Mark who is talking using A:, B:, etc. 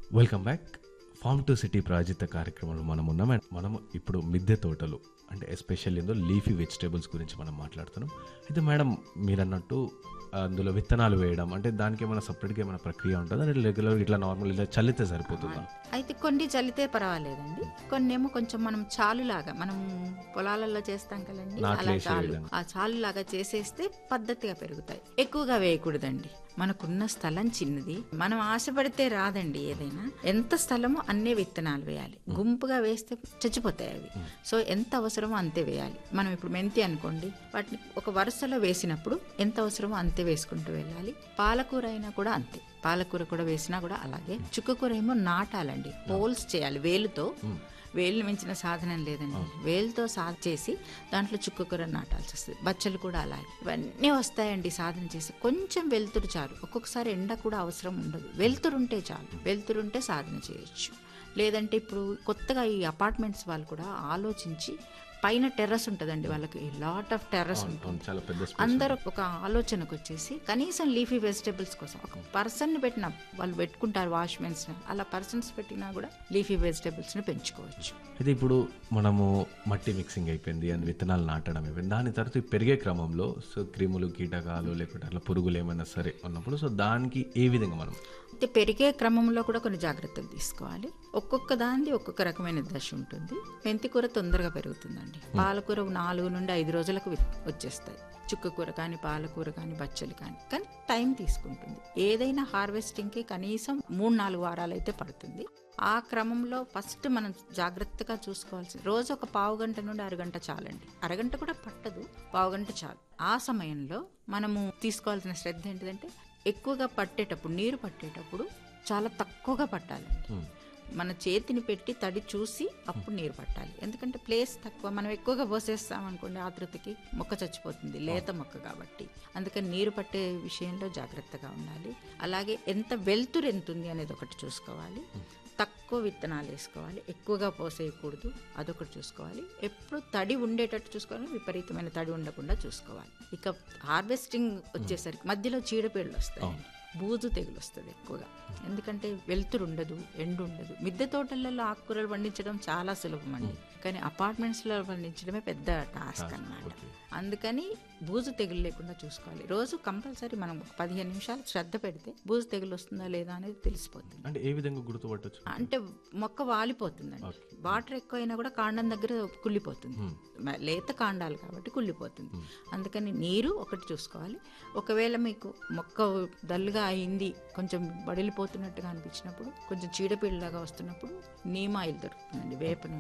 A: Welcome back farm to city ప్రాజిత కార్యక్రమంలో మనం ఉన్నాం అండ్ మనం ఇప్పుడు మిద్దె తోటలు అంటే ఎస్పెషల్లీ ఇందులో లీఫీ వెజిటేబుల్స్ గురించి మనం మాట్లాడుతున్నాం అయితే మేడం మీరు అన్నట్టు అందులో విత్తనాలు వేయడం అంటే దానికి ఏమైనా సపరేట్గా ఏమైనా ప్రక్రియ ఉంటుందా అంటే రెగ్యులర్ ఇట్లా నార్మల్ ఇలా చల్లితే సరిపోతుందా
B: అయితే కొన్ని చల్లితే పర్వాలేదండి కొన్ని ఏమో కొంచెం మనం చాలులాగా మనం పొలాలలో చేస్తాం కదండి
A: నాట్లు
B: అలా
A: వేసే
B: చాలు
A: విధంగా.
B: ఆ చాలులాగా చేసేస్తే పద్ధతిగా పెరుగుతాయి ఎక్కువగా వేయకూడదండి మనకున్న స్థలం చిన్నది మనం ఆశపడితే రాదండి ఏదైనా ఎంత స్థలమో అన్నే విత్తనాలు వేయాలి గుంపుగా వేస్తే చచ్చిపోతాయి అవి సో ఎంత అవసరమో అంతే వేయాలి మనం ఇప్పుడు మెంతి అనుకోండి వాటిని ఒక వరుసలో వేసినప్పుడు ఎంత అవసరమో అంతే వేసుకుంటూ వెళ్ళాలి పాలకూర అయినా కూడా అంతే పాలకూర కూడా వేసినా కూడా అలాగే చుక్కకూర ఏమో నాటాలండి హోల్స్ చేయాలి వేలుతో వేలు మించిన సాధనం లేదండి వేలుతో సాధ చేసి దాంట్లో చుక్కకూర నాటాల్సి వస్తుంది బచ్చలు కూడా అలాగే ఇవన్నీ వస్తాయండి సాధన చేసి కొంచెం వెలుతురు చాలు ఒక్కొక్కసారి ఎండ కూడా అవసరం ఉండదు వెలుతురు ఉంటే చాలు వెలుతురు ఉంటే సాధన చేయొచ్చు లేదంటే ఇప్పుడు కొత్తగా ఈ అపార్ట్మెంట్స్ వాళ్ళు కూడా ఆలోచించి పైన టెర్రస్ ఉంటుందండి వాళ్ళకి లాట్ ఆఫ్ టెర్రస్ ఉంటుంది
A: అవును, చాలా పెద్ద space
B: అందరూ ఒక ఆలోచనకు వచ్చేసి కనీసం లీఫీ వెజిటేబుల్స్ కోసం ఒక పర్సన్ పెట్టిన వాళ్ళు పెట్టుకుంటారు వాచ్మెన్స్ అలా పర్సన్స్ పెట్టినా కూడా లీఫీ వెజిటేబుల్స్ ని పెంచుకోవచ్చు
A: అయితే ఇప్పుడు మనము మట్టి మిక్సింగ్ అయిపోయింది అండ్ విత్తనాలు నాటడం అయిపోయింది దాని తర్వాత ఈ పెరిగే క్రమంలో సో క్రిములు కీటకాలు లేకుంటే అట్లా పురుగులు ఏమైనా సరే ఉన్నప్పుడు సో దానికి ఏ విధంగా మనం
B: అయితే పెరిగే క్రమంలో కూడా కొన్ని జాగ్రత్తలు తీసుకోవాలి ఒక్కొక్క దానిది ఒక్కొక్క రకమైన దశ ఉంటుంది మెంతి కూర తొందరగా పెరుగుతుందండి పాలకూర నాలుగు నుండి ఐదు రోజులకు వి- వచ్చేస్తాయి చుక్కకూర కానీ పాలకూర కానీ బచ్చలు కానీ కానీ టైం తీసుకుంటుంది ఏదైనా హార్వెస్టింగ్కి కనీసం మూడు నాలుగు వారాలు అయితే పడుతుంది ఆ క్రమంలో ఫస్ట్ మనం జాగ్రత్తగా చూసుకోవాల్సి రోజు ఒక పావు గంట నుండి అరగంట చాలండి అరగంట కూడా పట్టదు పావు గంట చాలు ఆ సమయంలో మనము తీసుకోవాల్సిన శ్రద్ధ ఏంటిదంటే ఎక్కువగా పట్టేటప్పుడు నీరు పట్టేటప్పుడు చాలా తక్కువగా పట్టాలండి మన చేతిని పెట్టి తడి చూసి అప్పుడు నీరు పట్టాలి ఎందుకంటే ప్లేస్ తక్కువ మనం ఎక్కువగా పోసేస్తాం అనుకోండి ఆతృతకి మొక్క చచ్చిపోతుంది లేత మొక్క కాబట్టి అందుకని నీరు పట్టే విషయంలో జాగ్రత్తగా ఉండాలి అలాగే ఎంత వెలుతురు ఎంత ఉంది అనేది ఒకటి చూసుకోవాలి తక్కువ విత్తనాలు వేసుకోవాలి ఎక్కువగా పోసేయకూడదు అదొకటి చూసుకోవాలి ఎప్పుడు తడి ఉండేటట్టు చూసుకోవాలి విపరీతమైన తడి ఉండకుండా చూసుకోవాలి ఇక హార్వెస్టింగ్ వచ్చేసరికి మధ్యలో చీడపీడలు వస్తాయి బూజు తెగులు వస్తుంది ఎక్కువగా ఎందుకంటే వెలుతురు ఉండదు ఎండు ఉండదు మిద్దె తోటలలో ఆకుకూరలు పండించడం చాలా సులభం అండి కానీ అపార్ట్మెంట్స్లో పండించడమే పెద్ద టాస్క్ అన్నమాట అందుకని బూజు తెగులు లేకుండా చూసుకోవాలి రోజు కంపల్సరీ మనం ఒక పదిహేను నిమిషాలు శ్రద్ధ పెడితే బూజు తెగులు వస్తుందా లేదా అనేది తెలిసిపోతుంది
A: అంటే ఏ విధంగా గుర్తుపట్టచ్చు
B: అంటే మొక్క వాలిపోతుందండి వాటర్ ఎక్కువైనా కూడా కాండం దగ్గర కుళ్ళిపోతుంది మ- లేత కాండాలు కాబట్టి కుళ్ళిపోతుంది అందుకని నీరు ఒకటి చూసుకోవాలి ఒకవేళ మీకు మొక్క డల్గా అయింది కొంచెం బడిలిపోతున్నట్టుగా అనిపించినప్పుడు కొంచెం చీడపీడలాగా వస్తున్నప్పుడు నీమ్ ఆయిల్ దొరుకుతుందండి వేప నూనె